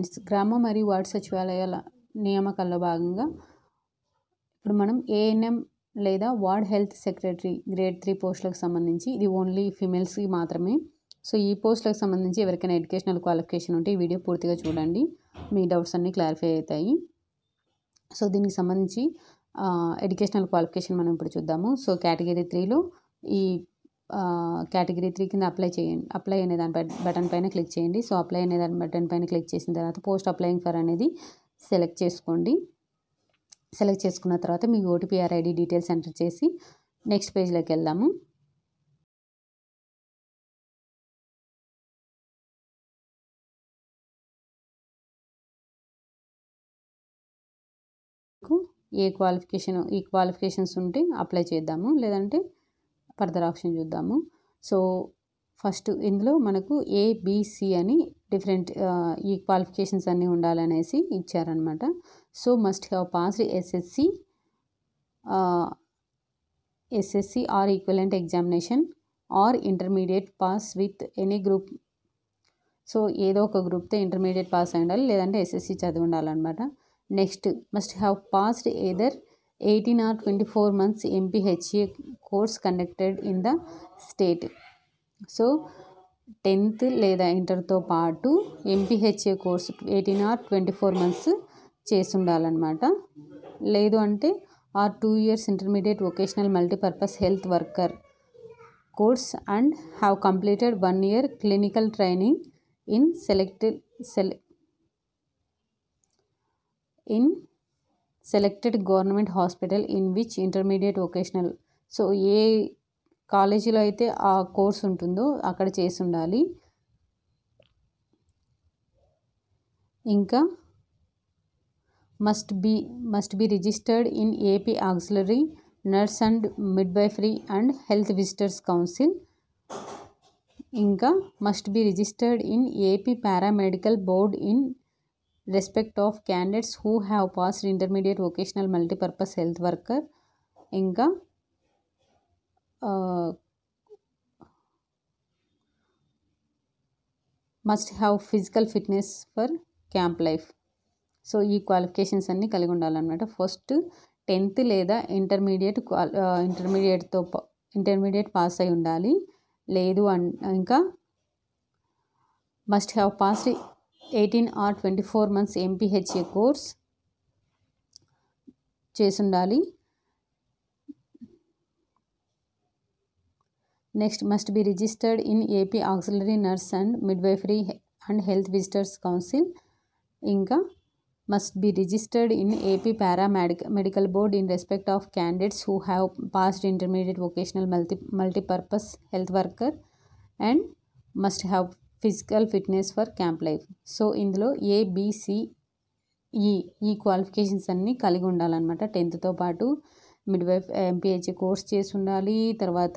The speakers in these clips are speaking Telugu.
గ్రామ మరియు వార్డు సచివాలయాల నియామకాల్లో భాగంగా ఇప్పుడు మనం ఏఎన్ఎం లేదా ward health secretary grade three పోస్టులకు సంబంధించి ఇది ఓన్లీ ఫిమేల్స్కి మాత్రమే సో ఈ పోస్టులకు సంబంధించి ఎవరికైనా ఎడ్యుకేషనల్ క్వాలిఫికేషన్ ఉంటే ఈ వీడియో పూర్తిగా చూడండి మీ డౌట్స్ అన్నీ క్లారిఫై అవుతాయి సో దీనికి సంబంధించి ఎడ్యుకేషనల్ క్వాలిఫికేషన్ మనం ఇప్పుడు చూద్దాము సో కేటగిరీ త్రీలో ఈ కేటగిరీ త్రీ కింద అప్లై చేయండి అప్లై అనే దాని బటన్ పైన క్లిక్ చేయండి సో అప్లై అనే దాని బటన్ పైన క్లిక్ చేసిన తర్వాత పోస్ట్ అప్లయింగ్ ఫర్ అనేది సెలెక్ట్ చేసుకోండి సెలెక్ట్ చేసుకున్న తర్వాత మీ ఓటీపీఆర్ ఐడి డీటెయిల్స్ ఎంటర్ చేసి నెక్స్ట్ పేజ్లోకి వెళ్దాము ఏ క్వాలిఫికేషన్ ఈ క్వాలిఫికేషన్స్ ఉంటే అప్లై చేద్దాము లేదంటే ఫర్దర్ ఆప్షన్ చూద్దాము సో ఫస్ట్ ఇందులో మనకు ఏబిసి అని డిఫరెంట్ ఈ క్వాలిఫికేషన్స్ అన్నీ ఉండాలనేసి ఇచ్చారనమాట so must have passed SSC SSC or equivalent examination or intermediate pass with any group so ఏదో ఒక గ్రూప్తో ఇంటర్మీడియట్ పాస్ అయి ఉండాలి లేదంటే ఎస్ఎస్సి చదివి ఉండాలన్నమాట next must have passed either eighteen or twenty four months MPHA course conducted in the state so tenth లేదా ఇంటర్తో పాటు MPHA course eighteen or twenty four months చేసి ఉండాలన్నమాట లేదు అంటే or two years intermediate vocational multipurpose health worker course and have completed one year clinical training in selected సెలె in selected government hospital in which intermediate vocational so ఏ కాలేజీలో అయితే ఆ కోర్స్ ఉంటుందో అక్కడ చేసి ఉండాలి ఇంకా must be must be registered in AP auxiliary nurse and midwifery and health visitors council ఇంకా must be registered in AP paramedical board in respect of candidates who have passed intermediate vocational multipurpose health worker ఇంకా must have physical fitness for camp life so ఈ క్వాలిఫికేషన్స్ అన్నీ కలిగి ఉండాలన్నమాట ఫస్ట్ టెన్త్ లేదా ఇంటర్మీడియట్ క్వాల్ ఇంటర్మీడియట్తో ఇంటర్మీడియట్ పాస్ అయి ఉండాలి లేదు అన్ ఇంకా must have passed eighteen or twenty four months MPHA course చేసి ఉండాలి next must be registered in AP auxiliary nurse and midwifery and health visitors council ఇంకా must be registered in AP paramedic medical board in respect of candidates who have passed intermediate vocational multi multipurpose health worker and must have physical fitness for camp life so ఇందులో ఏబిసి ఈ ఈ క్వాలిఫికేషన్స్ అన్నీ కలిగి ఉండాలన్నమాట టెన్త్తో పాటు మిడ్వైఫ్ ఎంపీహెచ్ఏ కోర్స్ చేసి ఉండాలి తర్వాత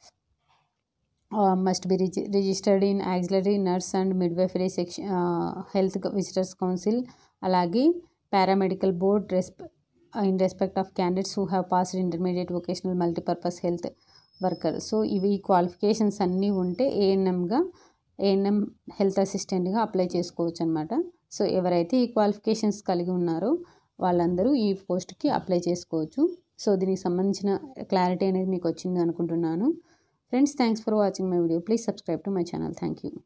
మస్ట్ బి రిజి registered in auxiliary nurse and midwifery section health visitors council అలాగే పారామెడికల్ బోర్డ్ రెస్పె in respect of candidates who have passed intermediate vocational multipurpose health worker so ఇవి క్వాలిఫికేషన్స్ అన్నీ ఉంటే ఏఎన్ఎంగా ఏఎన్ఎం హెల్త్ అసిస్టెంట్గా అప్లై చేసుకోవచ్చు అనమాట సో ఎవరైతే ఈ క్వాలిఫికేషన్స్ కలిగి ఉన్నారో వాళ్ళందరూ ఈ పోస్ట్కి అప్లై చేసుకోవచ్చు సో దీనికి సంబంధించిన క్లారిటీ అనేది మీకు వచ్చింది అనుకుంటున్నాను friends thanks for watching my video please subscribe to my channel thank you